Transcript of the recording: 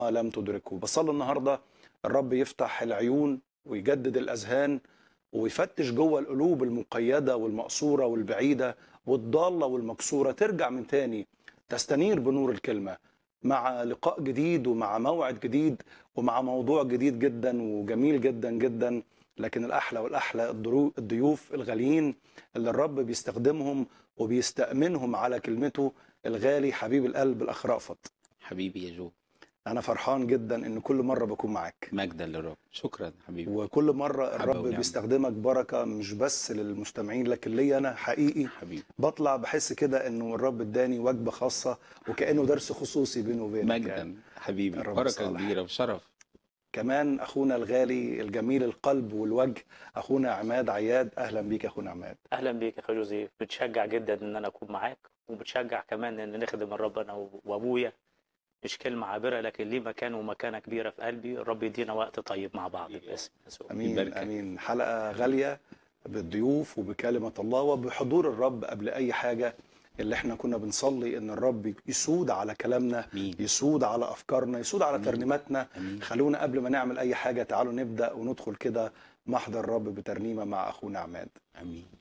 لم تدركه بصلي النهارده الرب يفتح العيون ويجدد الاذهان ويفتش جوه القلوب المقيده والمقصوره والبعيده والضاله والمكسوره ترجع من تاني تستنير بنور الكلمه مع لقاء جديد ومع موعد جديد ومع موضوع جديد جدا وجميل جدا جدا لكن الاحلى والاحلى الضرو- الضيوف الغاليين اللي الرب بيستخدمهم وبيستأمنهم على كلمته الغالي حبيب القلب الاخ رأفت حبيبي يا جو انا فرحان جدا ان كل مره بكون معاك مجدا للرب شكرا حبيبي وكل مره حبة الرب ونعمة. بيستخدمك بركه مش بس للمستمعين لكن ليا انا حقيقي حبيبي بطلع بحس كده انه الرب اداني وجبه خاصه وكانه درس خصوصي بينه وبينك يعني. مجدا حبيبي الرب بركه صالح. كبيره وشرف كمان اخونا الغالي الجميل القلب والوجه اخونا عماد عياد اهلا بيك يا اخونا عماد اهلا بيك يا اخويا جوزيف بتشجع جدا ان انا اكون معاك وبتشجع كمان ان نخدم الرب انا وابويا مش كلمه عابره لكن ليه مكان ومكانه كبيره في قلبي الرب يدينا وقت طيب مع بعض باسم يسوع امين يباركك. امين حلقه غاليه بالضيوف وبكلمه الله وبحضور الرب قبل اي حاجه اللي احنا كنا بنصلي ان الرب يسود على كلامنا امين يسود على افكارنا يسود على أمين. ترنيماتنا امين خلونا قبل ما نعمل اي حاجه تعالوا نبدا وندخل كده محضر الرب بترنيمه مع اخونا عماد امين